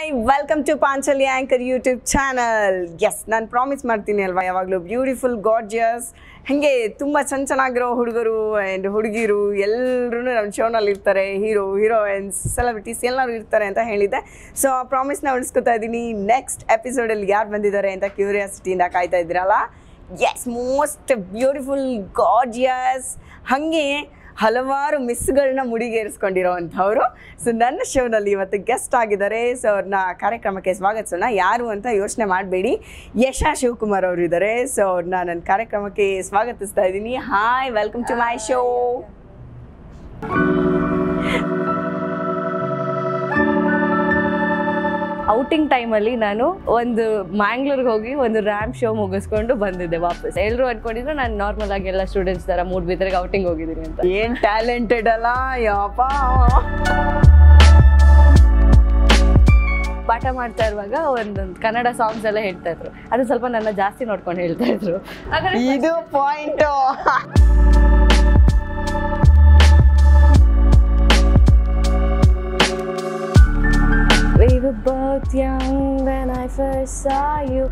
Hi welcome to Panchali anchor YouTube channel yes ನಾನು promise ಮಾಡ್ತೀನಿ ಅಲ್ವಾ ಯಾವಾಗಲೂ ಬ್ಯೂಟಿಫುಲ್ ಗಾರ್ಜಿಯಸ್ ಹಾಗೆ ತುಂಬ ಚೆನ್ನ ಚೆನ್ನಾಗಿರೋ ಹುಡುಗರು ಆ್ಯಂಡ್ ಹುಡುಗಿರು ಎಲ್ಲರೂ ನಮ್ಮ ಶೋನಲ್ಲಿ ಇರ್ತಾರೆ ಹೀರೋ ಹೀರೋಯಿನ್ಸ್ ಸೆಲೆಬ್ರಿಟೀಸ್ ಎಲ್ಲರೂ ಇರ್ತಾರೆ ಅಂತ ಹೇಳಿದ್ದೆ ಸೊ ಆ ಪ್ರಾಮಿಸ್ನ ಉಳಿಸ್ಕೊತಾ ಇದ್ದೀನಿ ನೆಕ್ಸ್ಟ್ ಎಪಿಸೋಡಲ್ಲಿ ಯಾರು ಬಂದಿದ್ದಾರೆ ಅಂತ ಕ್ಯೂರಿಯಾಸಿಟಿಯಿಂದ ಕಾಯ್ತಾ ಇದ್ದೀರಲ್ಲ ಎಸ್ ಮೋಸ್ಟ್ ಬ್ಯೂಟಿಫುಲ್ ಗಾರ್ಜಿಯಸ್ ಹಾಗೆ ಹಲವಾರು ಮಿಸ್ಗಳನ್ನ ಮುಡಿಗೇರಿಸ್ಕೊಂಡಿರೋವಂಥವ್ರು ಸೊ ನನ್ನ ಶೋನಲ್ಲಿ ಇವತ್ತು ಗೆಸ್ಟ್ ಆಗಿದ್ದಾರೆ ಸೊ ಅವ್ರನ್ನ ಕಾರ್ಯಕ್ರಮಕ್ಕೆ ಸ್ವಾಗತಿಸೋಣ ಯಾರು ಅಂತ ಯೋಚನೆ ಮಾಡಬೇಡಿ ಯಶಾ ಶಿವಕುಮಾರ್ ಅವರು ಇದ್ದಾರೆ ಸೊ ಅವ್ರನ್ನ ನನ್ನ ಕಾರ್ಯಕ್ರಮಕ್ಕೆ ಸ್ವಾಗತಿಸ್ತಾ ಇದ್ದೀನಿ hi welcome to my show outing ಟೈಮಲ್ಲಿ ನಾನು ಒಂದು ಮ್ಯಾಂಗ್ಳೂರ್ಗೆ ಹೋಗಿ ಒಂದು ರ್ಯಾಂಪ್ ಶೋ ಮುಗಿಸ್ಕೊಂಡು ಬಂದಿದ್ದೆ ವಾಪಸ್ ಎಲ್ಲರೂ ಅನ್ಕೊಂಡಿದ್ರು ನಾನು ನಾರ್ಮಲ್ ಆಗಿ ಎಲ್ಲ ಸ್ಟೂಡೆಂಟ್ಸ್ ಥರ ಮೂಡ್ ಬಿದ್ದರೆ ಔಟಿಂಗ್ ಹೋಗಿದ್ದೀನಿ ಅಂತ ಏನ್ ಟ್ಯಾಲೆಂಟೆಡ್ ಅಲ್ಲ ಯಪ್ಪ ಪಾಠ ಮಾಡ್ತಾ ಇರುವಾಗ ಒಂದೊಂದು ಕನ್ನಡ ಸಾಂಗ್ಸ್ ಎಲ್ಲ ಹೇಳ್ತಾ ಇದ್ರು ಅದು ಸ್ವಲ್ಪ ನನ್ನ ಜಾಸ್ತಿ ನೋಡ್ಕೊಂಡು ಹೇಳ್ತಾ ಇದ್ರು ಹಾಗಾದ್ರೆ ಇದು point We were both young when I first saw you.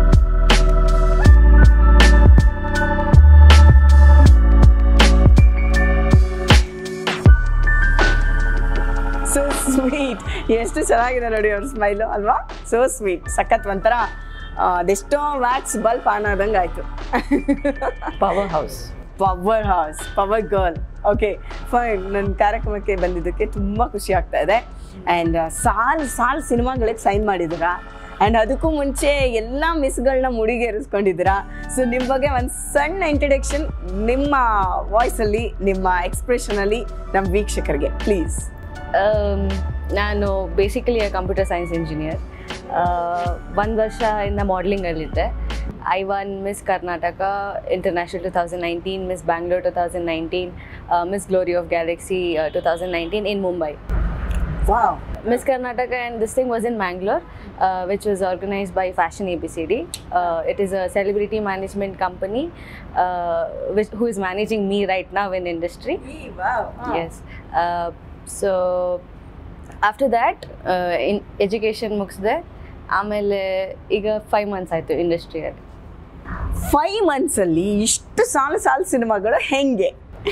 So sweet ಎಷ್ಟು ಚೆನ್ನಾಗಿದೆ ನೋಡಿ ಅವ್ರ ಸ್ಮೈಲು ಅಲ್ವಾ ಸೊ ಸ್ವೀಟ್ ಸಖತ್ ಒಂಥರ ಆ, ಅದೆಷ್ಟೋ ವ್ಯಾಕ್ಸ್ ಬಲ್ಪ್ ಆನ್ ಆದಂಗೆ ಆಯಿತು Power house. Power house power girl okay fine ನನ್ನ ಕಾರ್ಯಕ್ರಮಕ್ಕೆ ಬಂದಿದ್ದಕ್ಕೆ ತುಂಬ ಖುಷಿ ಆಗ್ತಾ ಇದೆ ಆ್ಯಂಡ್ ಸಾಲ್ ಸಾಲ್ ಸಿನಿಮಾಗಳಿಗೆ ಸೈನ್ ಮಾಡಿದ್ದೀರಾ ಆ್ಯಂಡ್ ಅದಕ್ಕೂ ಮುಂಚೆ ಎಲ್ಲ ಮಿಸ್ಗಳನ್ನ ಮುಡಿಗೇರಿಸ್ಕೊಂಡಿದ್ದೀರಾ ಸೊ ನಿಮ್ಮ ಬಗ್ಗೆ ಒಂದು ಸಣ್ಣ ಇಂಟ್ರಡಕ್ಷನ್ ನಿಮ್ಮ ವಾಯ್ಸಲ್ಲಿ ನಿಮ್ಮ ಎಕ್ಸ್ಪ್ರೆಷನಲ್ಲಿ ನಮ್ಮ ವೀಕ್ಷಕರಿಗೆ ಪ್ಲೀಸ್ Um, ನಾನು ಬೇಸಿಕಲಿ ಕಂಪ್ಯೂಟರ್ ಸೈನ್ಸ್ ಇಂಜಿನಿಯರ್ ಒಂದು ವರ್ಷದಿಂದ ಮಾಡಲಿಂಗಲ್ಲಿದ್ದೆ I won Miss Karnataka International two thousand nineteen Miss Bangalore two thousand nineteen Miss Glory of Galaxy two thousand nineteen in Mumbai wow Miss Karnataka and this thing was in Mangalore, uh, which was organized by Fashion ABCD. Uh, it is a celebrity management company uh, which, who is managing me right now in industry. Yes. Uh, so after that, uh, in education ಮುಗಿಸಿದೆ ಆಮೇಲೆ ಈಗ five months ಆಯಿತು ಇಂಡಸ್ಟ್ರಿಯಲ್ಲಿ five ಮಂತ್ಸಲ್ಲಿ ಇಷ್ಟು ಸಾಲು ಸಾಲು ಸಿನಿಮಾಗಳು ಹೆಂಗೆ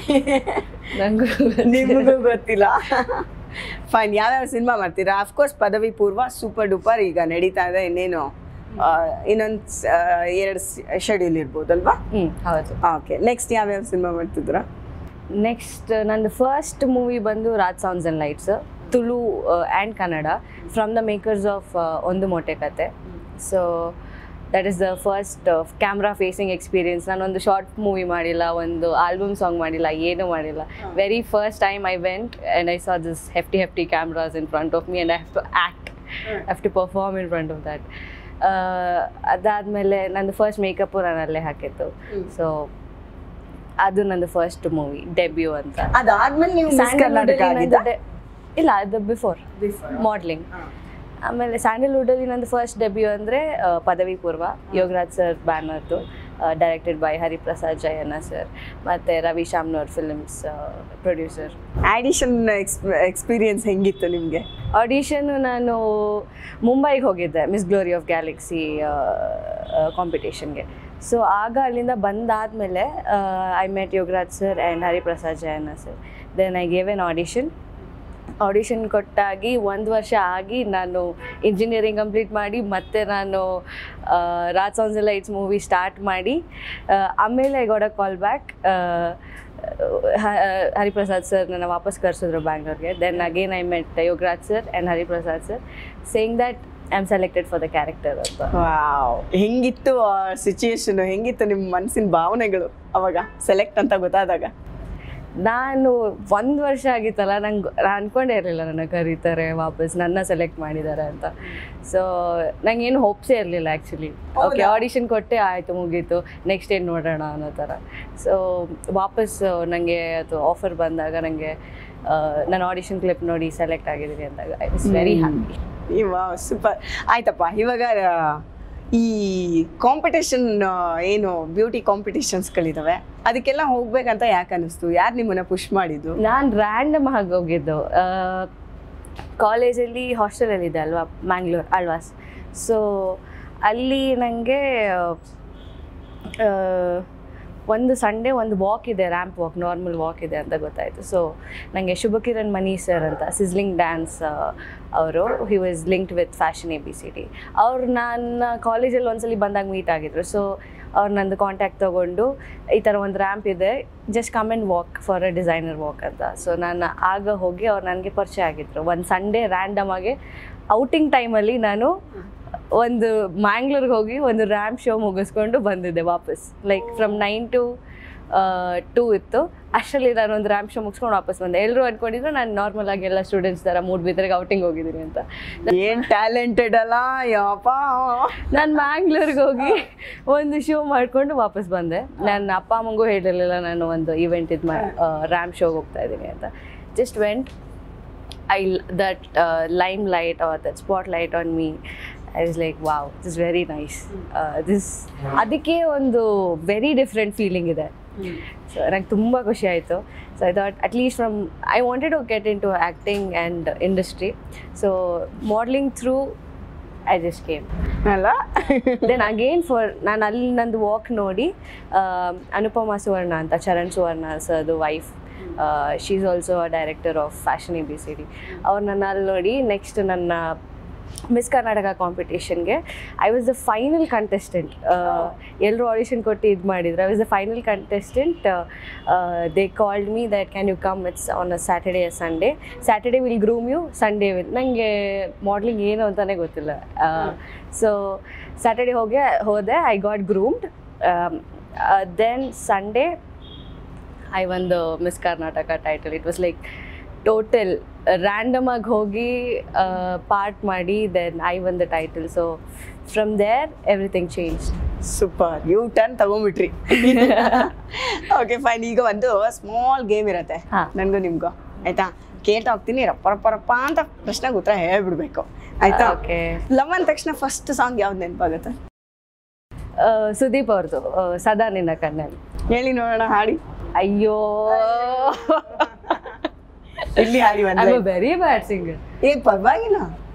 ನನಗೂ ನಿಮಗೂ ಗೊತ್ತಿಲ್ಲ ಫೈನ್ ಯಾವ್ಯಾವ ಸಿನಿಮಾ ಮಾಡ್ತೀರಾ ಅಫ್ಕೋರ್ಸ್ ಪದವಿ ಪೂರ್ವ ಸೂಪರ್ ಡೂಪರ್ ಈಗ ನಡೀತಾ ಇದೆ ಇನ್ನೇನು ಇನ್ನೊಂದು ಎರಡು ಶೆಡ್ಯೂಲ್ ಇರ್ಬೋದಲ್ವಾ ಹ್ಞೂ ಹೌದು ಓಕೆ ನೆಕ್ಸ್ಟ್ ಯಾವ್ಯಾವ ಸಿನಿಮಾ ಮಾಡ್ತಿದ್ರಾ ನೆಕ್ಸ್ಟ್ ನಂದು ಫಸ್ಟ್ ಮೂವಿ ಬಂದು Raj sounds and lights Tulu and Kannada from the makers of Ondu Motte Kathe so that is the first camera facing experience ನಾನೊಂದು ಶಾರ್ಟ್ ಮೂವಿ ಮಾಡಿಲ್ಲ ಒಂದು ಆಲ್ಬಮ್ ಸಾಂಗ್ ಮಾಡಿಲ್ಲ ಏನೂ ಮಾಡಿಲ್ಲ very first time I went and I saw this hefty hefty cameras in front of me and I have to act have to perform in front of that ಅದಾದಮೇಲೆ ನಂದು first makeup ನಾನು ಅಲ್ಲೇ ಹಾಕಿತ್ತು so ಅದು ನಂದು first movie debut ಅಂತ ಅದಾದ್ಮೇಲೆ ನೀವು ಮಿಸ್ ಕರ್ನಾಟಕ ಆಗಿದ್ದ ನಂದು ಡೆ- ಇಲ್ಲ ಅದು ಬಿಫೋರ್ ಮಾಡ್ಲಿಂಗ್ ಆಮೇಲೆ ಸ್ಯಾಂಡಲ್ವುಡಲ್ಲಿ ನಂದು ಫಸ್ಟ್ ಡೆಬ್ಯೂ ಅಂದರೆ ಪದವಿ ಪೂರ್ವ ಯೋಗರಾಜ್ ಸರ್ ಬ್ಯಾನರ್ದು directed by Hariprasad Jayanna sir ಮತ್ತು ರವಿ ಶಾಮ್ನವ್ರ ಫಿಲ್ಮ್ಸ್ ಪ್ರೊಡ್ಯೂಸರ್ ಆಡಿಷನ್ ಎಕ್ಸ್ಪೀರಿಯನ್ಸ್ ಹೆಂಗಿತ್ತು ನಿಮಗೆ ಆಡಿಷನ್ ನಾನು ಮುಂಬೈಗೆ ಹೋಗಿದ್ದೆ ಮಿಸ್ ಗ್ಲೋರಿ ಆಫ್ ಗ್ಯಾಲಕ್ಸಿ ಕಾಂಪಿಟೇಷನ್ಗೆ ಸೊ ಆಗ ಅಲ್ಲಿಂದ ಬಂದಾದಮೇಲೆ I met Yograj sir and Hariprasad Jayanna sir then I gave an audition audition ಕೊಟ್ಟಾಗಿ ಒಂದು ವರ್ಷ ಆಗಿ ನಾನು ಇಂಜಿನಿಯರಿಂಗ್ ಕಂಪ್ಲೀಟ್ ಮಾಡಿ ಮತ್ತೆ ನಾನು Raj songs lights movie start ಮಾಡಿ ಆ, ಆಮೇಲೆ I got a call back Hariprasad sir ನನ್ನ ವಾಪಸ್ ಕರೆಸಿದ್ರು ಬ್ಯಾಂಗ್ಳೂರ್ಗೆ then again I met Yograj sir and Hariprasad sir saying that I am selected for the character ಅಂತ ವಾವ್ ಹೆಂಗಿತ್ತು ಆ ಸಿಚುಯೇಷನ್ ಹೆಂಗಿತ್ತು ನಿಮ್ಮ ಮನಸ್ಸಿನ ಭಾವನೆಗಳು ಅವಾಗ ಸೆಲೆಕ್ಟ್ ಅಂತ ಗೊತ್ತಾದಾಗ ನಾನು ಒಂದು ವರ್ಷ ಆಗಿತ್ತಲ್ಲ ನಂಗೆ ನಾನು ಅನ್ಕೊಂಡೇ ಇರಲಿಲ್ಲ ನನ್ನ ಕರೀತಾರೆ ವಾಪಸ್ ನನ್ನ ಸೆಲೆಕ್ಟ್ ಮಾಡಿದ್ದಾರೆ ಅಂತ ಸೊ ನಂಗೇನು ಹೋಪ್ಸೇ ಇರಲಿಲ್ಲ ಆ್ಯಕ್ಚುಲಿ ಓಕೆ ಹೌದಾ? ಆಡಿಷನ್ ಕೊಟ್ಟೆ ಆಯಿತು ಮುಗೀತು ನೆಕ್ಸ್ಟ್ ಏನು ನೋಡೋಣ ಅನ್ನೋ ಥರ ಸೊ ವಾಪಸ್ ನನಗೆ ಅದು ಆಫರ್ ಬಂದಾಗ ನನಗೆ ನಾನು ಆಡಿಷನ್ ಕ್ಲಿಪ್ ನೋಡಿ ಸೆಲೆಕ್ಟ್ ಆಗಿದ್ದೀನಿ ಅಂದಾಗ I was very happy wow super ಆಯ್ತಪ್ಪ ಇವಾಗ ಆ, ಈ ಕಾಂಪಿಟೇಷನ್ ಏನು ಬ್ಯೂಟಿ ಕಾಂಪಿಟೇಷನ್ಸ್ಗಳಿದಾವೆ ಅದಕ್ಕೆಲ್ಲ ಹೋಗ್ಬೇಕಂತ ಯಾಕೆ ಅನ್ನಿಸ್ತು ಯಾರು ನಿಮ್ಮನ್ನ ಪುಷ್ ಮಾಡಿದ್ದು ನಾನು ರ್ಯಾಂಡಮ್ ಆಗಿ ಹೋಗಿದ್ದು ಕಾಲೇಜಲ್ಲಿ ಹಾಸ್ಟೆಲಲ್ಲಿ ಇದೆ ಅಲ್ವಾ ಮ್ಯಾಂಗ್ಳೂರ್ ಆಳ್ವಾಸ್ ಸೊ ಅಲ್ಲಿ ನನಗೆ ಒಂದು ಸಂಡೇ ಒಂದು ವಾಕ್ ಇದೆ ರ್ಯಾಂಪ್ ವಾಕ್ ನಾರ್ಮಲ್ ವಾಕ್ ಇದೆ ಅಂತ ಗೊತ್ತಾಯಿತು ಸೊ ನನಗೆ ಶುಭಕಿರಣ್ ಮನಿ ಸರ್ ಅಂತ ಸಿಸ್ಲಿಂಗ್ ಡ್ಯಾನ್ಸ್ ಅವರು he was linked with fashion A B C T ಅವ್ರು ನನ್ನ ಕಾಲೇಜಲ್ಲಿ ಒಂದ್ಸಲಿ ಬಂದಾಗ ಮೀಟ್ ಆಗಿದ್ರು ಸೊ ಅವ್ರು ನಂದು ಕಾಂಟ್ಯಾಕ್ಟ್ ತೊಗೊಂಡು ಈ ಥರ ಒಂದು ರ್ಯಾಂಪ್ ಇದೆ just come and walk for a designer walk ಅಂತ ಸೊ ನಾನು ಆಗ ಹೋಗಿ ಅವ್ರು ನನಗೆ ಪರಿಚಯ ಆಗಿದ್ರು ಒಂದು ಸಂಡೇ ರ್ಯಾಂಡಮ್ ಆಗಿ ಔಟಿಂಗ್ ಟೈಮಲ್ಲಿ ನಾನು ಒಂದು ಮ್ಯಾಂಗ್ಳೂರ್ಗೆ ಹೋಗಿ ಒಂದು ರ್ಯಾಂಪ್ ಶೋ ಮುಗಿಸ್ಕೊಂಡು ಬಂದಿದ್ದೆ ವಾಪಸ್ like from nine to two ಇತ್ತು ಅಷ್ಟರಲ್ಲಿ ನಾನು ಒಂದು ರ್ಯಾಂಪ್ ಶೋ ಮುಗಿಸ್ಕೊಂಡು ವಾಪಸ್ ಬಂದೆ ಎಲ್ಲರೂ ಅಂದ್ಕೊಂಡಿದ್ರು ನಾನು ನಾರ್ಮಲ್ ಆಗಿ ಎಲ್ಲ ಸ್ಟೂಡೆಂಟ್ಸ್ ಥರ ಮೂಡ್ ಬಿದ್ರಿಗೆ ಔಟಿಂಗ್ ಹೋಗಿದ್ದೀನಿ ಅಂತ ಏನ್ ಟ್ಯಾಲೆಂಟೆಡ್ ಅಲ್ಲ ಯಪ್ಪ ನಾನು ಮ್ಯಾಂಗ್ಳೂರ್ಗೆ ಹೋಗಿ ಒಂದು ಶೋ ಮಾಡಿಕೊಂಡು ವಾಪಸ್ ಬಂದೆ ನನ್ನ ಅಪ್ಪ ಅಮ್ಮಂಗೂ ಹೇಳಿರಲಿಲ್ಲ ನಾನು ಒಂದು ಇವೆಂಟ್ ಇದು ಮಾಡಿ ರ್ಯಾಂಪ್ ಶೋಗೆ ಹೋಗ್ತಾ ಇದ್ದೀನಿ ಅಂತ just went I that lime light or that spot light on me I was like wow this very nice this ಅದಕ್ಕೆ ಒಂದು ವೆರಿ ಡಿಫ್ರೆಂಟ್ ಫೀಲಿಂಗ್ ಇದೆ ಸೊ ನಂಗೆ ತುಂಬ ಖುಷಿ ಆಯಿತು so I thought at least from I wanted to get into acting and industry so modelling through I just came ಅಲ್ಲ then again for ನಾನು ಅಲ್ಲಿ ನಂದು ವಾಕ್ ನೋಡಿ ಆ, ಅನುಪಮಾ ಸುವರ್ಣ ಅಂತ ಚರಣ್ ಸುವರ್ಣ ಸರ್ದು wife she is also a director of fashion A B C D ಅವ್ರನ್ನ ಅಲ್ಲಿ ನೋಡಿ ನೆಕ್ಸ್ಟ್ ನನ್ನ ಮಿಸ್ ಕರ್ನಾಟಕ ಕಾಂಪಿಟೇಷನ್ಗೆ I was the final contestant ಎಲ್ಲರೂ ಆಡಿಷನ್ ಕೊಟ್ಟು ಇದು ಮಾಡಿದ್ರು I was the final contestant they called me that can you come it's on a Saturday Sunday Saturday will groom you Sunday will ನನಗೆ modelling ಏನು ಅಂತಲೇ ಗೊತ್ತಿಲ್ಲ so Saturday ಹೋಗಿ ಹೋದೆ I got groomed then Sunday I ಒಂದು Miss Karnataka title it was like total random ಆಗಿ ಹೋಗಿ part ಮಾಡಿ then I won the title so from there everything change super U turn ತಗೊಂಬಿಟ್ರಿ ಓಕೆ ಫೈನ್ ಈಗ ಒಂದು small game ಇರತ್ತೆ ಹಾ. ನನ್ಗೂ ನಿಮ್ಗೂ ಆಯ್ತಾ ಕೇಳ್ತಾ ಹೋಗ್ತೀನಿ ರಪ್ಪ ರಪ್ಪ ರಪ್ಪ ಅಂತ ಪ್ರಶ್ನೆಗೆ ಉತ್ತರ ಹೇಳ್ಬಿಡ್ಬೇಕು ಆಯ್ತಾ ಓಕೆ ಲವ್ ಅಂದ ತಕ್ಷಣ ಫಸ್ಟ್ ಸಾಂಗ್ ಯಾವ್ದು ನೆನಪಾಗುತ್ತೆ ಸುದೀಪ್ ಅವ್ರದ್ದು ಸದಾ ನಿನ್ನ ಕಣ್ಣಲ್ಲಿ ಹೇಳಿ ನೋಡೋಣ ಹಾಡಿ ಅಯ್ಯೋ ಇಲ್ಲಿ ಹಾಡಿ ಐ ಒಂದು ವೆರಿ ಬ್ಯಾಡ್ ಸಿಂಗರ್ ಏ ಪರವಾಗಿಲ್ಲ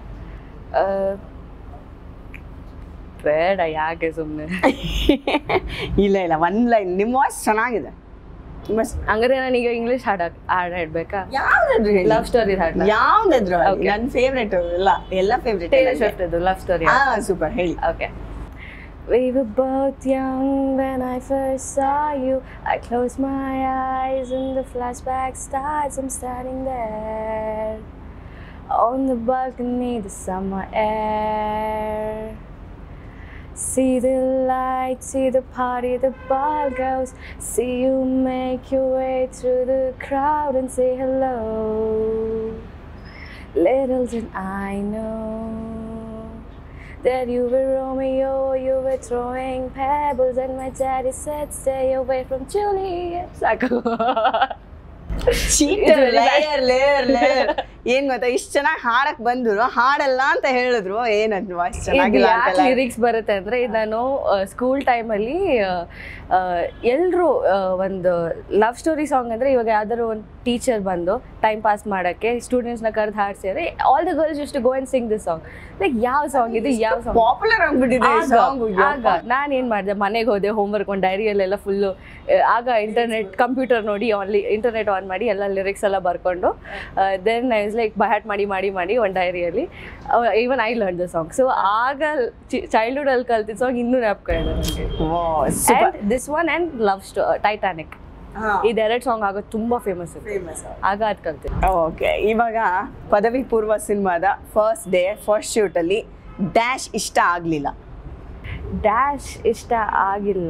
ಬೇಡ ಯಾಕೆ ಸುಮ್ಮನೆ ಇಲ್ಲ ಇಲ್ಲ ಒಂದ್ ಲೈನ್ ನಿಮ್ಮ ವಾಯ್ಸ್ ಚೆನ್ನಾಗಿದೆ ನಿಮ್ಮ ಹಂಗಾರೆ ನಾನೀಗ ಇಂಗ್ಲೀಷ್ ಹಾಡ್ ಹಾಡ್ ಹಾಡ್ಬೇಕಾ ಯಾವ್ದಾದ್ರು ಹೇಳಿ ಲವ್ ಸ್ಟೋರಿ ಹಾಡ್ ಯಾವ್ದಾದ್ರು Okay. ನನ್ನ ಫೇವ್ರೆಟ್ ಎಲ್ಲ ಎಲ್ಲ ಫೇವ್ರೆಟ್ ಟೇಲರ್ ಸ್ವಿಫ್ಟ್ ಅದು ಲವ್ ಸ್ಟೋರಿ ಹಾ ಸೂಪರ್ ಹೇಳಿ Okay. We were both young when I first saw you. I closed my eyes and the flashback starts. I'm standing there on the balcony, the summer air. See the light, see the party, the ball goes. See you make your way through the crowd and say hello. Little did I know that you were Romeo, you were throwing pebbles, and my daddy said, Stay away from Juliet. ಸಾಕು cheater liar liar liar ಏನ್ ಗೊತ್ತಾ ಇಷ್ಟ ಚೆನ್ನಾಗಿ ಹಾಡಕ್ ಬಂದ್ರು ಹಾಡಲ್ಲ ಅಂತ ಹೇಳಿದ್ರು ಏನದ್ voice ಚೆನ್ನಾಗಿಲ್ಲ ಯಾಕೆ ಅಂತೆಲ್ಲ ಲಿರಿಕ್ಸ್ ಬರುತ್ತೆ ಅಂದರೆ ನಾನು ಸ್ಕೂಲ್ ಟೈಮಲ್ಲಿ ಎಲ್ಲರೂ ಒಂದು ಲವ್ ಸ್ಟೋರಿ ಸಾಂಗ್ ಅಂದರೆ ಇವಾಗ ಯಾವ್ದಾದ್ರು ಒಂದು ಟೀಚರ್ ಬಂದು ಟೈಮ್ ಪಾಸ್ ಮಾಡೋಕ್ಕೆ ಸ್ಟೂಡೆಂಟ್ಸ್ನ ಕರೆದು ಹಾಡ್ಸಿದ್ರೆ all the girls just go and sing this song like ಯಾವ ಸಾಂಗ್ ಇದು ಯಾವ ಸಾಂಗ್ ಪಾಪ್ಯುಲರ್ ಆಗ್ಬಿಟ್ಟಿದೆ ಈ ಸಾಂಗ್ ಆಗ ನಾನು ಏನು ಮಾಡಿದೆ ಮನೆಗೆ ಹೋದೆ ಹೋಮ್ವರ್ಕ್ ಒಂದು ಡೈರಿಯಲ್ಲೆಲ್ಲ ಫುಲ್ಲು ಆಗ ಇಂಟರ್ನೆಟ್ ಕಂಪ್ಯೂಟರ್ ನೋಡಿ ಆನ್ಲಿ ಇಂಟರ್ನೆಟ್ ಆನ್ ಮಾಡಿ ಎಲ್ಲ ಲಿರಿಕ್ಸ್ ಎಲ್ಲ ಬರ್ಕೊಂಡು ದೆನ್ ಐ ವಾಸ್ ಲೈಕ್ ಬಹ್ಯಾಟ್ ಮಾಡಿ ಮಾಡಿ ಮಾಡಿ ಒಂದು ಡೈರಿಯಲ್ಲಿ even I learn the song so ಆಗ ಚೈಲ್ಡ್ಹುಡಲ್ಲಿ ಕಲ್ತಿದ್ದ ಸಾಂಗ್ ಇನ್ನೂ ಜ್ಞಾಪಕ ಇದೆ ನನಗೆ ದಿಸ್ ಒನ್ ಆ್ಯಂಡ್ ಲವ್ ಸ್ಟೋ ಟೈಟಾನಿಕ್ ಇದೆರಡು ಸಾಂಗ್ ಆಗ ತುಂಬ ಫೇಮಸ್ ಇದೆ ಆಗ ಅದು ಕಲ್ತಿದ್ದೆ ಓಕೆ ಇವಾಗ ಪದವಿ ಪೂರ್ವ ಸಿನಿಮಾದ ಫಸ್ಟ್ ಡೇ ಫಸ್ಟ್ ಶೂಟ್ ಅಲ್ಲಿ ಡ್ಯಾಶ್ ಇಷ್ಟ ಆಗ್ಲಿಲ್ಲ ಡ್ಯಾಶ್ ಇಷ್ಟ ಆಗಿಲ್ಲ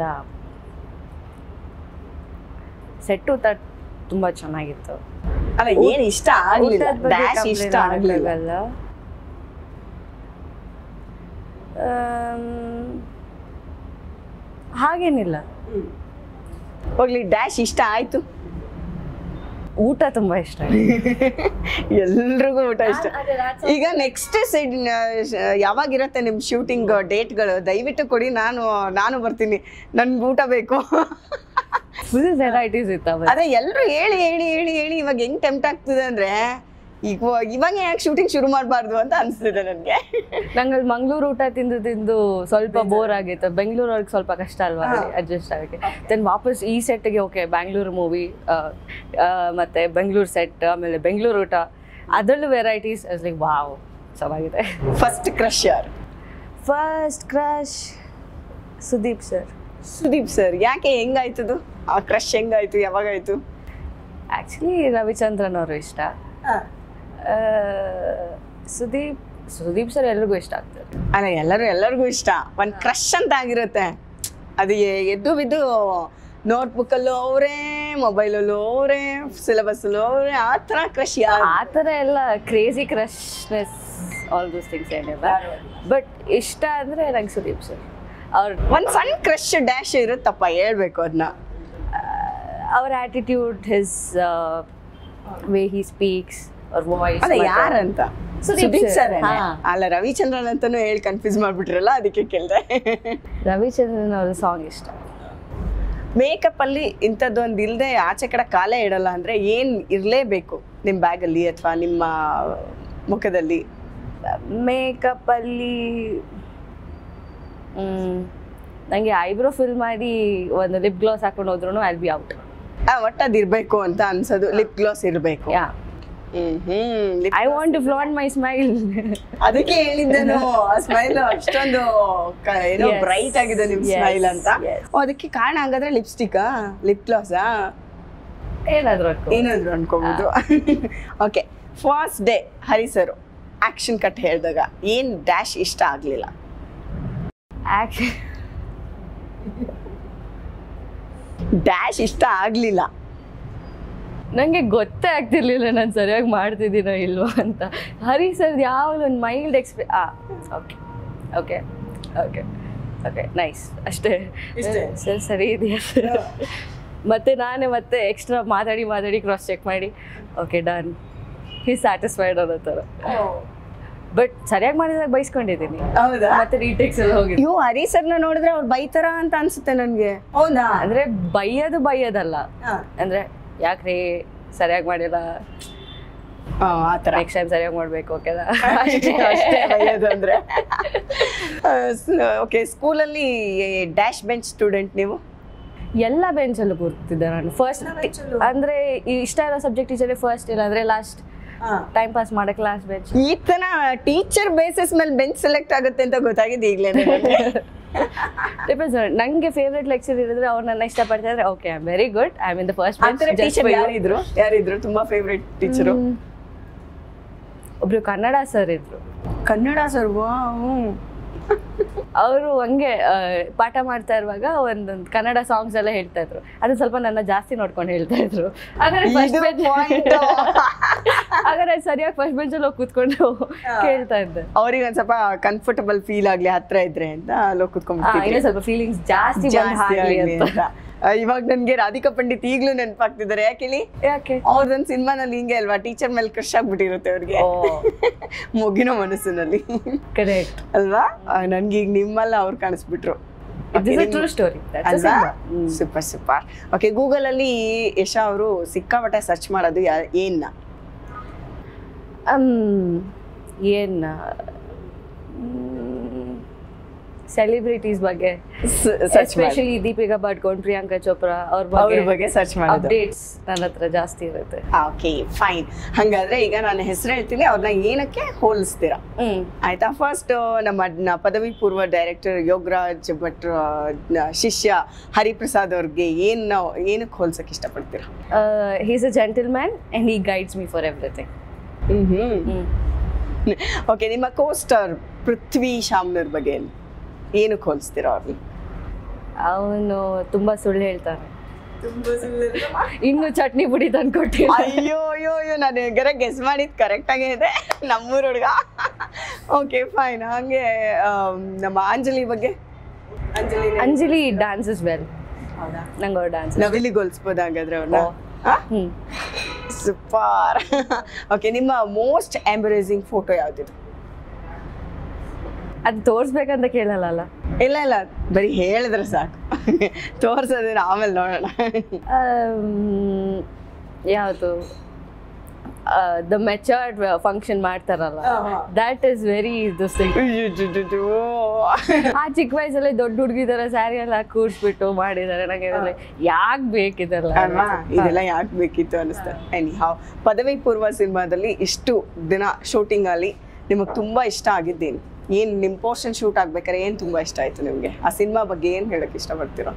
ಸೆಟ್ ಊಟ ತುಂಬ ಚೆನ್ನಾಗಿತ್ತು ಅಲ್ಲ ಏನ್ ಇಷ್ಟ ಆಗ್ಲಿಲ್ಲ ಊಟದ್ ಬಗ್ಗೆ ಡ್ಯಾಶ್ complain ಇಷ್ಟ ಆಗ್ಲಿಲ್ಲ ಮಾಡಕ್ಕಾಗಲ್ಲ. ಆಮ್, ಹಾಗೇನಿಲ್ಲ ಹೋಗ್ಲಿ ಡ್ಯಾಶ್ ಇಷ್ಟ ಆಯ್ತು ಊಟ ತುಂಬಾ ಇಷ್ಟ ಎಲ್ರಿಗೂ ಊಟ ಇಷ್ಟ ಅದೇ ರಾತ್ರಿ- ಈಗ ನೆಕ್ಸ್ಟ್ ಯಾವಾಗಿರತ್ತೆ ನಿಮ್ ಶೂಟಿಂಗ್ ಡೇಟ್ಗಳು ದಯವಿಟ್ಟು ಕೊಡಿ ನಾನು ನಾನು ಬರ್ತೀನಿ ನನ್ಗೆ ಊಟ ಬೇಕು ಫುಲ್ ವೆರೈಟೀಸ್ ಇತ್ತು ಅವತ್ತು ಅದೇ ಎಲ್ರು ಹೇಳಿ ಹೇಳಿ ಹೇಳಿ ಹೇಳಿ ಇವಾಗ ಹೆಂಗ್ ಟೆಂಪ್ಟ್ ಆಗ್ತಿದೆ ಅಂದ್ರೆ ಈಗ ಇವಾಗ ಯಾಕೆ ಶೂಟಿಂಗ್ ಶುರು ಮಾಡಬಾರ್ದು ಅಂತ ಅನಿಸ್ತಿದೆ ನನಗೆ ನಂಗೆ ಅಲ್ಲಿ ಮಂಗಳೂರು ಊಟ ತಿಂದು ತಿಂದು ಸ್ವಲ್ಪ ಬೋರ್ ಆಗಿತ್ತು ಬೆಂಗಳೂರವ್ರಿಗೆ ಸ್ವಲ್ಪ ಕಷ್ಟ ಅಲ್ವಾ ಅಡ್ಜಸ್ಟ್ ಆಗಕ್ಕೆ ದೆನ್ ವಾಪಸ್ ಈ ಸೆಟ್ಗೆ ಓಕೆ ಬ್ಯಾಂಗ್ಳೂರು ಮೂವಿ ಮತ್ತೆ ಬೆಂಗಳೂರು ಸೆಟ್ ಆಮೇಲೆ ಬೆಂಗಳೂರು ಊಟ ಅದರಲ್ಲೂ ವೆರೈಟೀಸ್ ಲೈಕ್ ವಾವ್ ಚೆನ್ನಾಗಿದೆ ಫಸ್ಟ್ ಕ್ರಶ್ ಯಾರು first crush Sudeep sir Sudeep sir ಯಾಕೆ ಹೆಂಗಾಯ್ತದು ಆ ಕ್ರಶ್ ಹೆಂಗಾಯ್ತು ಯಾವಾಗಾಯ್ತು ಆ್ಯಕ್ಚುಲಿ ರವಿಚಂದ್ರನ್ ಅವರು ಇಷ್ಟ ಆ, ಸುದೀಪ್ ಸುದೀಪ್ ಸರ್ ಎಲ್ರಿಗೂ ಇಷ್ಟ ಆಗ್ತಾರೆ ಅಲ್ಲ ಎಲ್ಲರೂ ಎಲ್ಲರಿಗೂ ಇಷ್ಟ ಒಂದು ಕ್ರಶ್ ಅಂತ ಆಗಿರುತ್ತೆ ಅದು ಎ- ಎದ್ದು ಬಿದ್ದು ನೋಟ್ಬುಕ್ಕಲ್ಲೂ ಅವರೇ ಮೊಬೈಲಲ್ಲೂ ಅವರೇ ಸಿಲೆಬಸ್ಸಲ್ಲೂ ಅವರೇ ಆ ಥರ ಕ್ರಶ್ ಯಾರು ಆ ಥರ ಎಲ್ಲ crazy crushness all those things ಏನಿಲ್ಲ ಬಟ್ ಇಷ್ಟ ಅಂದರೆ ನಂಗೆ ಸುದೀಪ್ ಸರ್ ಅವ್ರ ಒಂದು ಸಣ್ಣ ಕ್ರಶ್ ಡ್ಯಾಶ್ ಇರುತ್ತಪ್ಪ ಹೇಳ್ಬೇಕು ಅದನ್ನ ಅವ್ರ attitude his way he speaks ಅವ್ರ ವಾಯ್ಸ್ ಅದೇ ಯಾರಂತ ಸುದೀಪ್ ಸುದೀಪ್ sir. ಸರ್ ಹಾ. ಅಲ್ಲ ರವಿಚಂದ್ರನ್ ಅಂತಾನು ಹೇಳಿ ಕನ್ಫ್ಯೂಸ್ ಮಾಡ್ಬಿಟ್ರಲ್ಲ ಅದಕ್ಕೆ ಕೇಳಿದೆ ರವಿಚಂದ್ರನ್ ಅವ್ರ ಸಾಂಗ್ ಇಷ್ಟ ಮೇಕಪ್ ಅಲ್ಲಿ ಇಂಥದ್ದೊಂದು ಇಲ್ಲದೆ ಆಚೆ ಕಡೆ ಕಾಲೇ ಇಡಲ್ಲ ಅಂದ್ರೆ ಏನ್ ಇರಲೇಬೇಕು ನಿಮ್ಮ ಬ್ಯಾಗಲ್ಲಿ ಅಥವಾ ನಿಮ್ಮ ಮುಖದಲ್ಲಿ ಮೇಕಪ್ಪಲ್ಲಿ ನನಗೆ ಐಬ್ರೋ ಫಿಲ್ ಮಾಡಿ ಒಂದು ಲಿಪ್ ಗ್ಲಾಸ್ ಹಾಕೊಂಡು ಹೋದ್ರು ಐಲ್ ಬಿ ಔಟ್ ಆ, ಒಟ್ಟು ಅದು ಇರಬೇಕು ಅಂತ ಅನ್ಸೋದು ಲಿಪ್ ಗ್ಲಾಸ್ ಇರಬೇಕು yeah hmm hmm lip- I want to flaunt my smile ಅದಕ್ಕೆ ಹೇಳಿದ್ದನು ಸ್ಮೈಲ್ ಅಷ್ಟೊಂದು ಕ- ಏನೋ Yes. ಬ್ರೈಟ್ ಆಗಿದೆ ನಿಮ್ Yes, ಸ್ಮೈಲ್ ಅಂತ yes. ಓ, ಅದಕ್ಕೆ ಕಾರಣ ಹಂಗಾದ್ರೆ ಲಿಪ್ಸ್ಟಿಕಾ ಲಿಪ್ ಗ್ಲಾಸಾ ಏನಾದ್ರು ಏನಾದ್ರು ಅನ್ಕೋಬಹುದು okay first day Hari sir action cut ಹೇಳಿದಾಗ ಏನ್ ಡ್ಯಾಶ್ ಇಷ್ಟ ಆಗ್ಲಿಲ್ಲ ಆ್ಯಕ್ಚುಲಿ ಡ್ಯಾಶ್ ಇಷ್ಟ ಆಗ್ಲಿಲ್ಲ ನನಗೆ ಗೊತ್ತೇ ಆಗ್ತಿರ್ಲಿಲ್ಲ ನಾನು ಸರಿಯಾಗಿ ಮಾಡ್ತಿದ್ದೀನೋ ಇಲ್ವೋ ಅಂತ ಹರಿ ಸರ್ ಯಾವಾಗಲೂ ಒಂದು ಮೈಲ್ಡ್ ಎಕ್ಸ್ಪ್ರೆ ಆ okay okay okay okay nice ಅಷ್ಟೇ ಇಷ್ಟೇ? ಸರ್ ಸರಿ ಇದೆಯಾ ಸರ್ ಮತ್ತೆ ನಾನೇ ಮತ್ತೆ ಎಕ್ಸ್ಟ್ರಾ ಮಾತಾಡಿ ಮಾತಾಡಿ ಕ್ರಾಸ್ ಚೆಕ್ ಮಾಡಿ ಓಕೆ ಡನ್ ಹಿ ಸ್ಯಾಟಿಸ್ಫೈಡ್ ಅನ್ನೋ ಥರ ಬಟ್ ಸರಿಯಾಗಿ ಮಾಡಿದಾಗ ಬೈಸ್ಕೊಂಡಿದ್ದೀನಿ ಹೌದಾ ಮತ್ತೆ ರೀಟೇಕ್ಸ್ ಎಲ್ಲ ಹೋಗಿ ಅಯ್ಯೋ ಹರಿ ಸರ್ನ ನೋಡಿದ್ರೆ ಅವ್ರು ಬೈತಾರ ಅಂತ ಅನ್ಸುತ್ತೆ ನನ್ಗೆ ಹೌದಾ ಅಂದ್ರೆ ಬೈಯೋದು ಬೈಯೋದಲ್ಲ ಅಂದ್ರೆ ಯಾಕ್ರಿ ಸರಿಯಾಗಿ ಮಾಡಿಲ್ಲ ಆತರ ನೆಕ್ಸ್ಟ್ ಟೈಮ್ ಸರಿಯಾಗಿ ಮಾಡ್ಬೇಕು ಓಕೆನಾ ಅಷ್ಟೇ ಬೈಯೋದು ಅಂದ್ರೆ ಓಕೆ ಸ್ಕೂಲಲ್ಲಿ ಡ್ಯಾಶ್ ಬೆಂಚ್ ಸ್ಟೂಡೆಂಟ್ ನೀವು ಎಲ್ಲ ಬೆಂಚಲ್ಲೂ ಕೂರ್ತಿದ್ದೆ ನಾನು ಫಸ್ಟ್ ಅಂದ್ರೆ ಈ ಇಷ್ಟ ಇರೋ ಸಬ್ಜೆಕ್ಟ್ ಟೀಚರೇ ಫಸ್ಟ್ ಇಲ್ಲ ಅಂದ್ರೆ ಲಾಸ್ಟ್ ಟೈಮ್ ಪಾಸ್ ಮಾಡೋ ಕ್ಲಾಸ್ ಬೆಂಚ್ ಈ ತರ ಟೀಚರ್ ಬೇಸಿಸ್ ಮೇಲೆ ಬೆಂಚ್ ಸೆಲೆಕ್ಟ್ ಆಗುತ್ತೆ ಅಂತ ಗೊತ್ತಾಗಿದೆ ಈಗಲೇ ಡಿಪೆಂಡ್ಸ್ ನಂಗೆ ಫೇವ್ರೆಟ್ ಲೆಕ್ಚರ್ ಇರಿದ್ರೆ ಅವ್ರು ನನ್ನ ಇಷ್ಟಪಡ್ತಾ ಇದ್ರೆ okay I very good I mean the first ಆತರ ಟೀಚರ್ ಯಾರಿದ್ರು ಯಾರಿದ್ರು ತುಂಬಾ ಫೇವ್ರೆಟ್ ಟೀಚರು ಒಬ್ರು ಕನ್ನಡ ಸರ್ ಇದ್ರು ಕನ್ನಡ ಸರ್ ಅವರು ಹಂಗೆ ಆ, ಪಾಠ ಮಾಡ್ತಾ ಇರುವಾಗ ಒಂದೊಂದು ಕನ್ನಡ ಸಾಂಗ್ಸ್ ಎಲ್ಲ ಹೇಳ್ತಾ ಇದ್ರು ಅದು ಸ್ವಲ್ಪ ನನ್ನ ಜಾಸ್ತಿ ನೋಡ್ಕೊಂಡು ಹೇಳ್ತಾ ಇದ್ರು ಹಾಗಾದ್ರೆ ಫಸ್ಟ್ ಇದು ಬೆಂಚ್ point. ಹಾಗಾದ್ರೆ ಸರಿಯಾಗಿ ಫಸ್ಟ್ ಬೆಂಚಲ್ಲಿ ಹೋಗಿ ಕೂತ್ಕೊಂಡು ಕೇಳ್ತಾ ಇದ್ದೆ ಅವ್ರಿಗೆ ಒಂದ್ ಸ್ವಲ್ಪ ಕಂಫರ್ಟಬಲ್ ಫೀಲ್ ಆಗ್ಲಿ ಹತ್ರ ಇದ್ರೆ ಅಂತ ಅಲ್ಲೋಗಿ ಆ, ಕುತ್ಕೊಂಡ್ಬಿಡ್ತಿದ್ರು ಇನ್ನೂ ಸ್ವಲ್ಪ ಫೀಲಿಂಗ್ಸ್ ಜಾಸ್ತಿ ಬಂದ್ ಜಾಸ್ತಿ ಹಾಕ್ಲಿ ಆಗ್ಲಿ ಅಂತ ಅಂತ ಆ, ಇವಾಗ ನನ್ಗೆ ರಾಧಿಕಾ ಪಂಡಿತ್ ಈಗ್ಲೂ ನೆನಪಾಗ್ತಿದ್ದಾರೆ ಯಾಕೆ ಯಾಕೆ ಅವ್ರದೊಂದು ಸಿನಿಮಾನಲ್ಲಿ ಹಿಂಗೆ ಅಲ್ವಾ ಟೀಚರ್ ಮೇಲೆ ಕ್ರಶ್ ಆಗ್ಬಿಟ್ಟಿರುತ್ತೆ ಅವ್ರಿಗೆ ಓ ಮುಗಿನೋ ಮನಸ್ಸಿನಲ್ಲಿ ಕರೆಕ್ಟ್ ಅಲ್ವಾ ಆ, ನನ್ಗೆ ಈಗ ನಿಮ್ಮಲ್ಲ ಅವ್ರು ಕಾಣಿಸ್ಬಿಟ್ರು ದಿಸ್ ಅ ಟ್ರೂ ಸ್ಟೋರಿ ಅಲ್ವಾ ಸೂಪರ್ ಸೂಪರ್ ಓಕೆ ಗೂಗಲ್ ಅಲ್ಲಿ ಯಶಾ ಅವರು ಸಿಕ್ಕಾಪಟ್ಟೆ ಸರ್ಚ್ ಮಾಡೋದು ಯಾ- ಏನ್ನ ಏನ್ ಸೆಲಿಬ್ರಿಟೀಸ್ ಬಗ್ಗೆ ಸರ್ಚ್ ಎಸ್ಪೆಷಲಿ ದೀಪಿಕಾ ಪಡ್ಕೊಂಡ್ ಪ್ರಿಯಾಂಕಾ ಚೋಪ್ರಾ ಅವ್ರ ಅವ್ರ ಬಗ್ಗೆ ಬಗ್ಗೆ ಸರ್ಚ್ ಮಾಡೋದು ಅಪ್ಡೇಟ್ಸ್ ನನ್ನ ಹತ್ರ ಜಾಸ್ತಿ ಇರುತ್ತೆ ಓಕೆ ಫೈನ್ ಹಂಗಾದ್ರೆ ಈಗ ನಾನು ಹೆಸರು ಹೇಳ್ತೀನಿ ಅವ್ರನ್ನ ಏನಕ್ಕೆ ಹೋಲಿಸ್ತೀರಾ ಹ್ಮ್ ಆಯ್ತಾ ಫಸ್ಟ್ ನಮ್ಮ ನ- ಪದವಿ ಪೂರ್ವ ಡೈರೆಕ್ಟರ್ ಯೋಗರಾಜ್ ಭಟ್ರ ನ- ಶಿಷ್ಯ ಹರಿಪ್ರಸಾದ್ ಅವ್ರಿಗೆ ಏನ್ ನಾವು ಏನಕ್ಕೆ ಹೋಲ್ಸಕ್ ಇಷ್ಟಪಡ್ತೀರಾ he's a gentleman and he guides me for everything okay ನಿಮ್ಮ ಕೋಸ್ಟರ್ ಪೃಥ್ವಿ ಶಾಮ್ನರ್ ಬಗ್ಗೆ ಏನು ಏನಕ್ಕೆ ಹೋಲಿಸ್ತೀರಾ ಅವ್ರನ್ನ ಅವನು ತುಂಬಾ ಸುಳ್ಳು ಹೇಳ್ತಾನೆ ಇನ್ನು ಚಟ್ನಿ ಪುಡಿ ತಂದ್ಕೊಟ್ಟಿಲ್ಲ ಅಯ್ಯೋ ಅಯ್ಯೋ ಅಯ್ಯೋ ನಾನು ಹೆಂಗಾರ ಗೆಸ್ ಮಾಡಿದ್ ಕರೆಕ್ಟ್ ಆಗೇ ಇದೆ ನಮ್ಮೂರ ಹುಡುಗ ಓಕೆ ಫೈನ್ ಹಂಗೆ ಆಮ್, ನಮ್ಮ ಅಂಜಲಿ ಬಗ್ಗೆ ಅಂಜಲಿ ಅಂಜಲಿ ಡ್ಯಾನ್ಸಸ್ ವೆಲ್ ನಂಗೆ ಅವ್ರ ಡ್ಯಾನ್ಸ್ ನವಿಲಿ ಹೋಲಿಸ್ಬೋದು ಹಾಗಾದ್ರೆ ಅವ್ರನ್ನ ಓ. ಹ್ಮ್ ಸೂಪರ್ ಓಕೆ ನಿಮ್ಮ ಮೋಸ್ಟ್ ಎಂಬರೇಸಿಂಗ್ ಫೋಟೋ ಯಾವ್ದಿದು ಅದು ತೋರಿಸ್ಬೇಕಂತ ಕೇಳಲ್ಲ ಇಲ್ಲ ಇಲ್ಲ ಬರೀ ಹೇಳಿದ್ರೆ ಸಾಕು ತೋರ್ಸೋದೇನು ಆಮೇಲೆ ನೋಡೋಣ ಯಾವುದು ದ ಮೆಚರ್ಡ್ ಫಂಕ್ಷನ್ ಮಾಡ್ತಾರಲ್ಲ that is very this thing ಆ ಚಿಕ್ಕ ವಯಸ್ಸಲ್ಲಿ ದೊಡ್ಡ ಹುಡುಗಿ ತರ ಸ್ಯಾರಿ ಎಲ್ಲ ಕೂಡ್ಸ್ಬಿಟ್ಟು ಮಾಡಿದ್ದಾರೆ ನಂಗೆ ಯಾಕೆ ಬೇಕಿದೆಲ್ಲ ಅಲ್ವಾ ಇದೆಲ್ಲ ಯಾಕೆ ಬೇಕಿತ್ತು ಅನಿಸ್ತಾ ಎನಿ ಹಾವ್ ಪದವಿ ಪೂರ್ವ ಸಿನಿಮಾದಲ್ಲಿ ಇಷ್ಟು ದಿನ ಶೂಟಿಂಗ್ ಅಲ್ಲಿ ನಿಮಗೆ ತುಂಬಾ ಇಷ್ಟ ಆಗಿದ್ದೇನು ಏನ್ ನಿಮ್ ಪೋರ್ಷನ್ ಶೂಟ್ ಆಗ್ಬೇಕಾದ್ರೆ ಏನ್ ತುಂಬಾ ಇಷ್ಟ ಆಯ್ತು ನಿಮ್ಗೆ ಆ ಸಿನಿಮಾ ಬಗ್ಗೆ ಏನ್ ಹೇಳಕ್ ಇಷ್ಟಪಡ್ತೀರಾ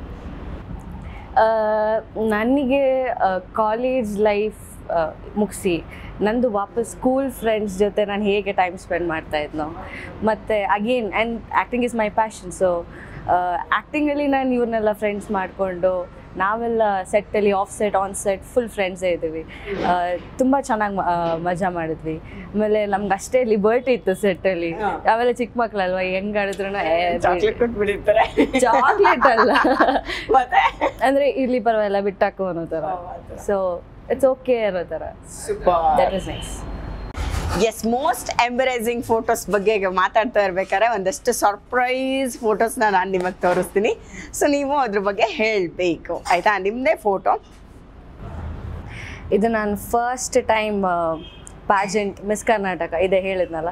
ನನಗೆ ಕಾಲೇಜ್ ಲೈಫ್ ಮುಗಿಸಿ ನಂದು ವಾಪಸ್ ಸ್ಕೂಲ್ ಫ್ರೆಂಡ್ಸ್ ಜೊತೆ ನಾನು ಹೇಗೆ ಟೈಮ್ ಸ್ಪೆಂಡ್ ಮಾಡ್ತಾ ಇದ್ನೋ ಮತ್ತು again and acting is my passion so ಆ್ಯಕ್ಟಿಂಗಲ್ಲಿ ನಾನು ಇವ್ರನ್ನೆಲ್ಲ ಫ್ರೆಂಡ್ಸ್ ಮಾಡಿಕೊಂಡು ನಾವೆಲ್ಲ ಸೆಟ್ಟಲ್ಲಿ off set on set full ಫ್ರೆಂಡ್ಸೇ ಇದ್ದೀವಿ ತುಂಬ ಚೆನ್ನಾಗಿ ಮಜಾ ಮಾಡಿದ್ವಿ ಆಮೇಲೆ ನಮ್ಗೆ ಅಷ್ಟೇ ಲಿಬರ್ಟಿ ಇತ್ತು ಸೆಟ್ಟಲ್ಲಿ ಹಾ. ನಾವೆಲ್ಲ ಚಿಕ್ಕ ಮಕ್ಕಳಲ್ವಾ ಹೆಂಗ್ ಆಡಿದ್ರು ಚಾಕ್ಲೇಟ್ ಕೊಟ್ಬಿಟ್ಟಿರ್ತಾರೆ ಚಾಕ್ಲೇಟ್ ಅಲ್ಲ ಮತ್ತೆ ಅಂದ್ರೆ ಇರ್ಲಿ ಪರವಾಗಿಲ್ಲ ಬಿಟ್ಟಾಕು ಅನ್ನೋ ಥರ ಸೊ ಇಟ್ಸ್ ಓಕೆ ಅನ್ನೋ ಥರ super that is nice yes most embarrassing photos ಬಗ್ಗೆ ಈಗ ಮಾತಾಡ್ತಾ ಇರ್ಬೇಕಾದ್ರೆ ಒಂದಷ್ಟು ಸರ್ಪ್ರೈಸ್ ಫೋಟೋಸ್ನ ನಾನು ನಿಮಗೆ ತೋರಿಸ್ತೀನಿ ಸೊ ನೀವು ಅದ್ರ ಬಗ್ಗೆ ಹೇಳಬೇಕು ಆಯ್ತಾ ನಿಮ್ಮದೇ ಫೋಟೋ ಇದು ನಾನು first time pageant miss Karnataka ಇದೆ ಹೇಳಿದ್ನಲ್ಲ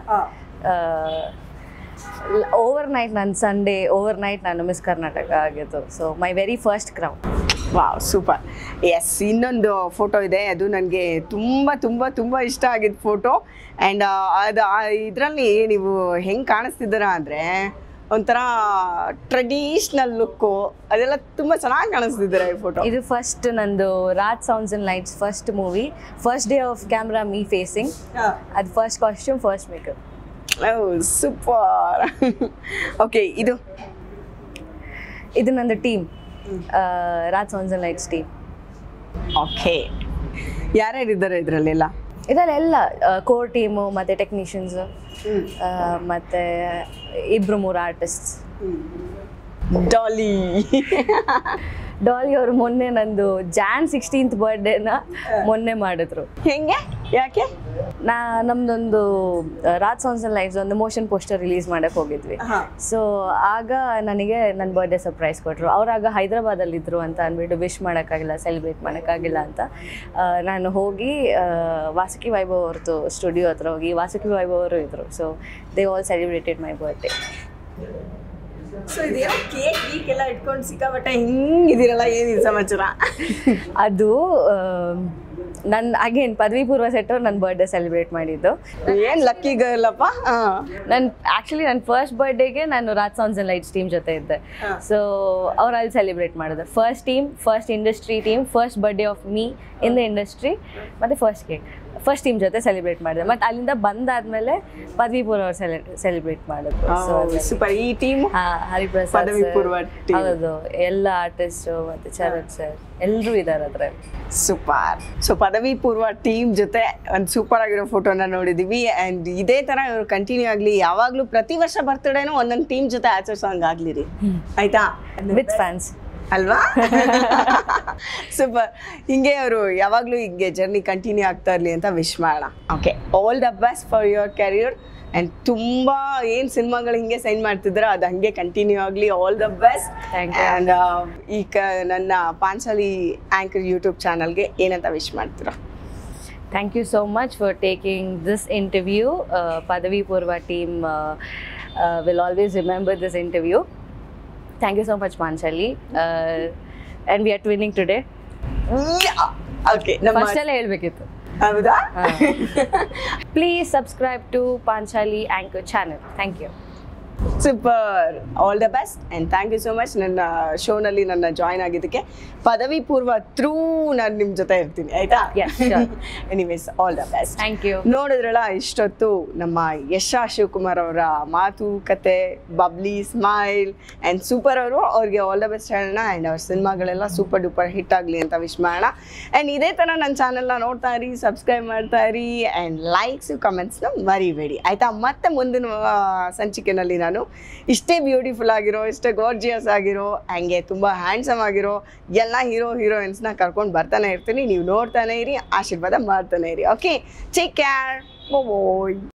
ಓವರ್ ನೈಟ್ ನಾನು ಸಂಡೇ ಓವರ್ ನೈಟ್ ನಾನು ಮಿಸ್ ಕರ್ನಾಟಕ ಆಗಿದ್ದು so my very first crown wow super yes ಇನ್ನೊಂದು ಫೋಟೋ ಇದೆ ಅದು ನನಗೆ ತುಂಬ ತುಂಬ ತುಂಬ ಇಷ್ಟ ಆಗಿದ್ದ ಫೋಟೋ ಆ್ಯಂಡ್ ಅದು ಇದರಲ್ಲಿ ನೀವು ಹೆಂಗೆ ಕಾಣಿಸ್ತಿದ್ದೀರಾ ಅಂದರೆ ಒಂಥರ ಟ್ರೆಡಿಷ್ನಲ್ ಲುಕ್ಕು ಅದೆಲ್ಲ ತುಂಬ ಚೆನ್ನಾಗಿ ಕಾಣಿಸ್ತಿದ್ದೀರಾ ಈ ಫೋಟೋ ಇದು ಫಸ್ಟ್ ನಂದು Raj sounds and lights first movie first day of camera me facing ಅದು first costume first makeup super okay ಇದು ಇದು ನಂದು team Raj sounds and lights team okay ಯಾರ್ಯಾರಿದ್ದಾರೆ ಇದರಲ್ಲೆಲ್ಲ ಇದರಲ್ಲೆಲ್ಲ ಕೋರ್ ಟೀಮು ಮತ್ತು ಟೆಕ್ನಿಷಿಯನ್ಸ್ ಮತ್ತು ಇಬ್ಬರು ಮೂರು ಆರ್ಟಿಸ್ಟ್ಸ್ ಡಾಲಿ ಡಾಲಿ ಅವರು ಮೊನ್ನೆ ನಂದು ಜಾನ್ ಸಿಕ್ಸ್ಟೀನ್ತ್ ಬರ್ಡೇನ ಮೊನ್ನೆ ಮಾಡಿದ್ರು ಹೆಂಗೆ ಯಾಕೆ ನಾ ನಮ್ದೊಂದು ರಾಜ್ ಸೌಂಡ್ಸ್ ಅಂಡ್ ಲೈಟ್ಸ್ ಒಂದು ಮೋಷನ್ ಪೋಸ್ಟರ್ ರಿಲೀಸ್ ಮಾಡಕ್ಕೆ ಹೋಗಿದ್ವಿ ಹಾ. ಸೊ ಆಗ ನನಗೆ ನನ್ನ ಬರ್ಡೇ ಸರ್ಪ್ರೈಸ್ ಕೊಟ್ಟರು ಅವ್ರಾಗ ಹೈದ್ರಾಬಾದಲ್ಲಿದ್ದರು ಅಂತ ಅಂದ್ಬಿಟ್ಟು ವಿಶ್ ಮಾಡೋಕ್ಕಾಗಿಲ್ಲ ಸೆಲೆಬ್ರೇಟ್ ಮಾಡೋಕ್ಕಾಗಿಲ್ಲ ಅಂತ ಆ, ನಾನು ಹೋಗಿ ಆ, ವಾಸುಕಿ ವೈಭವ್ ಅವ್ರದ್ದು ಸ್ಟುಡಿಯೋ ಹತ್ರ ಹೋಗಿ ವಾಸುಕಿ ವೈಭವ್ ಅವರು ಇದ್ದರು so they all celebrated my birthday so ಇದೇನೋ ಕೇಕ್ ಗೀಕ್ ಎಲ್ಲ ಇಟ್ಕೊಂಡು ಸಿಕ್ಕಾಪಟ್ಟೆ ಹಿಂಗಿದಿರಲ್ಲ ಏನಿದೆ ಸಮಾಚಾರ ಅದು ನನ್ನ ಅಗೇನ್ ಪದವಿ ಪೂರ್ವ ಸೆಟ್ಟವ್ರು ನನ್ನ ಬರ್ಡೇ ಸೆಲೆಬ್ರೇಟ್ ಮಾಡಿದ್ದು ಏನ್ ಲಕ್ಕಿ ಗರ್ಲಪ್ಪ ಹಾ ನನ್ನ ಆ್ಯಕ್ಚುಲಿ ನನ್ನ ಫಸ್ಟ್ ಬರ್ಡೇಗೆ ನಾನು Raj sounds and lights team ಜೊತೆ ಇದ್ದೆ ಹಾ. ಸೊ ಅವ್ರು ಅಲ್ಲಿ ಸೆಲೆಬ್ರೇಟ್ ಮಾಡಿದ್ರು first team first industry team first birthday of me in the industry ಮತ್ತು ಫಸ್ಟ್ ಕೇಕ್ ಫಸ್ಟ್ ಟೀಮ್ ಜೊತೆ ಸೆಲೆಬ್ರೇಟ್ ಮಾಡಿದೆ ಮತ್ತು ಅಲ್ಲಿಂದ ಬಂದಾದ್ಮೇಲೆ ಪದವಿ ಪೂರ್ವ ಅವ್ರು ಸೆಲೆ ಸೆಲೆಬ್ರೇಟ್ ಮಾಡಿದ್ರು ಸೊ ಸೂಪರ್ ಈ ಟೀಮ್ ಹರಿಪ್ರಸಾದ್ ಪದವಿ sir, ಪೂರ್ವ team. ಹೌದು ಎಲ್ಲ ಆರ್ಟಿಸ್ಟು ಮತ್ತು ಚರಣ್ ಸರ್ ಎಲ್ಲರೂ ಇದ್ದಾರೆ ಅದ್ರಲ್ಲಿ ಸೂಪರ್ ಸೊ ಪದವಿ ಪೂರ್ವ ಟೀಮ್ ಜೊತೆ ಒಂದು ಸೂಪರ್ ಆಗಿರೋ ಫೋಟೋನ ನೋಡಿದೀವಿ ಅಂಡ್ ಇದೇ ತರ ಇವ್ರು ಕಂಟಿನ್ಯೂ ಆಗ್ಲಿ ಯಾವಾಗ್ಲೂ ಪ್ರತಿ ವರ್ಷ ಬರ್ತಡೇನೂ ಒಂದೊಂದು ಟೀಮ್ ಜೊತೆ ಆಚರಿಸೋಂಗ್ ಆಗ್ಲಿ ರೀ ಆಯ್ತಾ ವಿತ್ ಫ್ಯಾನ್ಸ್ ಅಲ್ವಾ ಸೂಪರ್ ಹಿಂಗೆ ಅವರು ಯಾವಾಗಲೂ ಹಿಂಗೆ ಜರ್ನಿ ಕಂಟಿನ್ಯೂ ಆಗ್ತಾ ಇರಲಿ ಅಂತ ವಿಶ್ ಮಾಡೋಣ okay all the best for your career and ತುಂಬ ಏನು ಸಿನಿಮಾಗಳು ಹಿಂಗೆ ಸೈನ್ ಮಾಡ್ತಿದ್ರೆ ಅದು ಹಂಗೆ ಕಂಟಿನ್ಯೂ ಆಗಲಿ all the best Thank you. And ಈ ಕ ನನ್ನ ಪಾಂಚಾಲಿ ಆ್ಯಂಕರ್ ಯೂಟ್ಯೂಬ್ ಚಾನಲ್ಗೆ ಏನಂತ ವಿಶ್ ಮಾಡ್ತೀರಾ Thank you so much for taking this interview. Uh, Padavi Purva team uh, uh, will always remember this interview. Thank you so much, Panchali. Uh, and we are twinning today. Okay ನಮ್ಮ first ಎಲ್ಲ ಹೇಳ್ಬೇಕಿತ್ತು ಹೌದಾ please subscribe to Panchali anchor channel thank you super all the best and thank you so much ನನ್ನ ಶೋನಲ್ಲಿ ನನ್ನ join ಆಗಿದ್ದಕ್ಕೆ ಪದವಿ ಪೂರ್ವ ಥ್ರೂ ನಾನು ನಿಮ್ಮ ಜೊತೆ ಇರ್ತೀನಿ ಆಯ್ತಾ Yes, sure. Anyways all the best thank you ನೋಡಿದ್ರಲ್ಲ ಇಷ್ಟೊತ್ತು ನಮ್ಮ ಯಶ ಶಿವಕುಮಾರ್ ಅವರ ಮಾತುಕತೆ ಬಬ್ಲಿ ಸ್ಮೈಲ್ ಆ್ಯಂಡ್ ಸೂಪರ್ ಅವರು ಅವ್ರಿಗೆ ಆಲ್ ದ ಬೆಸ್ಟ್ ಹೇಳೋಣ ಆ್ಯಂಡ್ ಅವ್ರ ಸಿನಿಮಾಗಳೆಲ್ಲ ಸೂಪರ್ ಡೂಪರ್ ಹಿಟ್ ಆಗಲಿ ಅಂತ ವಿಶ್ ಮಾಡೋಣ ಆ್ಯಂಡ್ ಇದೇ ಥರ ನನ್ನ ಚಾನಲ್ನ ನೋಡ್ತಾ ಇರಿ ಸಬ್ಸ್ಕ್ರೈಬ್ ಮಾಡ್ತಾ ಇರಿ ಆ್ಯಂಡ್ ಲೈಕ್ಸು ಕಮೆಂಟ್ಸ್ನ ಮರಿಬೇಡಿ ಆಯಿತಾ ಮತ್ತೆ ಮುಂದಿನ ಆ, ಸಂಚಿಕೆನಲ್ಲಿ ನಾನು ಇಷ್ಟೇ ಬ್ಯೂಟಿಫುಲ್ ಆಗಿರೋ ಇಷ್ಟೇ ಗೋರ್ಜಿಯಸ್ ಆಗಿರೋ ಹಂಗೆ ತುಂಬ ಹ್ಯಾಂಡ್ಸಮ್ ಆಗಿರೋ ಎಲ್ಲ ಹೀರೋ ಹೀರೋಯಿನ್ಸ್ನ ಕರ್ಕೊಂಡು ಬರ್ತಾನೆ ಇರ್ತೀನಿ ನೀವು ನೋಡ್ತಾನೆ ಇರಿ ಆಶೀರ್ವಾದ ಮಾಡ್ತಾನೆ ಇರಿ ಓಕೆ ಟೇಕ್ ಕೇರ್ ಬಾಯ್